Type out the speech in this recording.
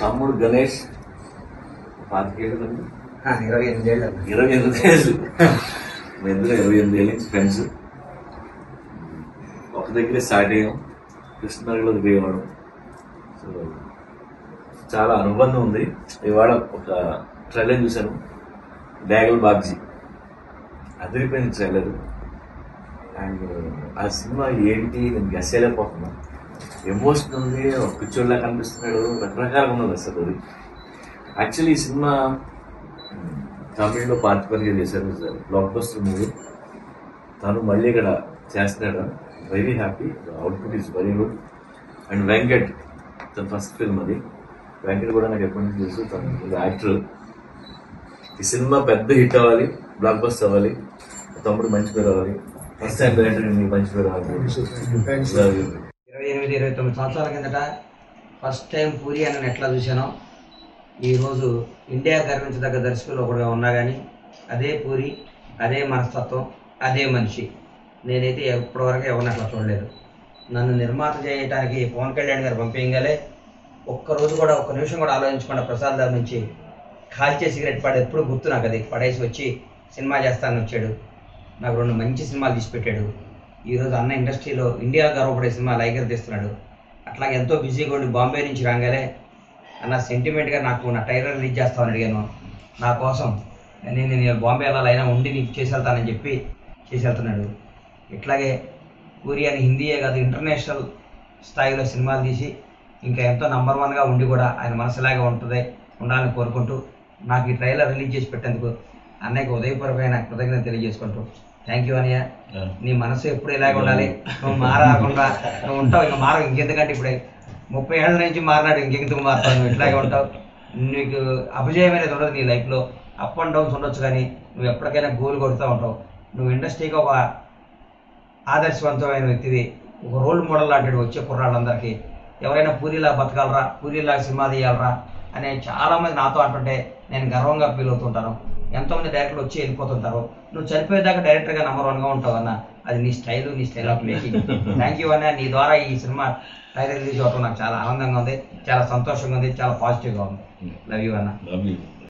తమ్ముడు గణేష్ పాతికేళ్ళు ఉంది. ఆ, ఇరవై ఎనిమిది ఏళ్ళు అన్న. ఇరవై ఎనిమిది ఏళ్ళు మీ ఇద్దరు ఇరవై ఎనిమిది ఏళ్ళ నుంచి ఫ్రెండ్స్ ఒక దగ్గరే స్టార్ట్ అయ్యాం కృష్ణనగర్లో దిగేవాడు సో చాలా అనుబంధం ఉంది ఇవాళ ఒక ట్రైలర్ చూశాను డ్యాగల్ బాబ్జీ అదిరిపోయింది ట్రైలర్ అండ్ ఆ సినిమా ఏంటి నేను గెస్ చేయలేకపోతున్నా ఎమోషన్ ఉంది ఒక పిచ్చోడ్లా కనిపిస్తున్నాడు రకరకాలుగా ఉన్నది అసలు అది యాక్చువల్లీ ఈ సినిమా మ్, తమిళ్లో పార్టిపనిగా చేశారు బ్లాక్ బస్టర్ మూవీ తను మళ్ళీ ఇక్కడ చేస్తున్నాడు very happy output is very good and Venkat తన ఫస్ట్ ఫిల్మ్ అది వెంకట్ కూడా నాకు ఎప్పటి నుంచి తెలుసు తను యాక్టర్ ఈ సినిమా పెద్ద హిట్ అవ్వాలి బ్లాక్ బస్టర్ అవ్వాలి తమ్ముడు మంచి పేరు అవ్వాలి ఫస్ట్ టైం డైరెక్టర్ నీకు మంచి పేరు అవ్వాలి Love you. ఇరవై ఎనిమిది ఇరవై తొమ్మిది సంవత్సరాల కిందట ఫస్ట్ టైం పూరి అని ఎట్లా చూశానో ఈరోజు ఇండియా గర్వించదగ్గ దర్శకులు ఒకడుగా ఉన్నా కానీ అదే పూరి అదే మనస్తత్వం అదే మనిషి నేనైతే ఇప్పటివరకు ఎవరిని అట్లా చూడలేదు నన్ను నిర్మాత చేయడానికి పవన్ కళ్యాణ్ గారు పంపించగలే ఒక్కరోజు కూడా ఒక్క నిమిషం కూడా ఆలోచించకుండా ప్రసాద్ దాని నుంచి కాల్చే సిగరెట్ పడి ఎప్పుడు గుర్తు నాకు అది పడేసి వచ్చి సినిమా చేస్తానని వచ్చాడు నాకు రెండు మంచి సినిమాలు తీసి పెట్టాడు ఈరోజు అన్న ఇండస్ట్రీలో ఇండియా గర్వపడే సినిమా లైగర్ తీస్తున్నాడు అట్లాగే ఎంతో బిజీగా ఉండి బాంబే నుంచి రాగానే అన్న సెంటిమెంట్గా నాకు నా టైలర్ రిలీజ్ చేస్తామని అడిగాను నా కోసం నేను నేను బాంబే వెళ్ళాలైనా ఉండి నీకు చేసి వెళ్తానని చెప్పి చేసి వెళ్తున్నాడు ఇట్లాగే పూరి అని హిందీయే కాదు ఇంటర్నేషనల్ స్థాయిలో సినిమాలు తీసి ఇంకా ఎంతో నంబర్ వన్గా ఉండి కూడా ఆయన మనసులాగా ఉంటుంది ఉండాలని కోరుకుంటూ నాకు ఈ ట్రైలర్ రిలీజ్ చేసి పెట్టేందుకు అన్నయ్యకి ఉదయపూర్వకమైన కృతజ్ఞత తెలియజేసుకుంటూ థ్యాంక్ యూ అన్నయ్య Yeah. నీ మనసు ఎప్పుడు ఇలాగ ఉండాలి నువ్వు మారకుండా నువ్వు ఉంటావు ఇంకా మారవు ఇంకెందుకంటే ఇప్పుడే ముప్పై ఏళ్ళ నుంచి మారినాడు ఇంకెందుకు మారుతావు నువ్వు ఇట్లాగే ఉంటావు నీకు అపజయం అనేది ఉండదు నీ లైఫ్లో అప్ అండ్ డౌన్స్ ఉండొచ్చు కానీ నువ్వు ఎప్పటికైనా గోల్ కొడుతూ ఉంటావు నువ్వు ఇండస్ట్రీకి ఒక ఆదర్శవంతమైన వ్యక్తివి ఒక రోల్ మోడల్ లాంటి వచ్చే కుర్రాళ్ళందరికీ ఎవరైనా పూరిలా బతకాలరా పూరిలా సినిమా తీయాలరా అనే చాలామంది నాతో అంటుంటే నేను గర్వంగా ఫీల్ అవుతుంటాను ఎంతోమంది డైరెక్టర్లు వచ్చి వెళ్ళిపోతుంటారు నువ్వు చనిపోయేదాకా డైరెక్టర్గా నెంబర్ వన్గా ఉంటావు అన్న అది నీ స్టైల్ నీ style of making thank you అన్న నీ ద్వారా ఈ సినిమా టైలర్ రిలీజ్ అవ్వడం నాకు చాలా ఆనందంగా ఉంది చాలా సంతోషంగా ఉంది చాలా పాజిటివ్గా ఉంది లవ్ యూ అన్న Love you.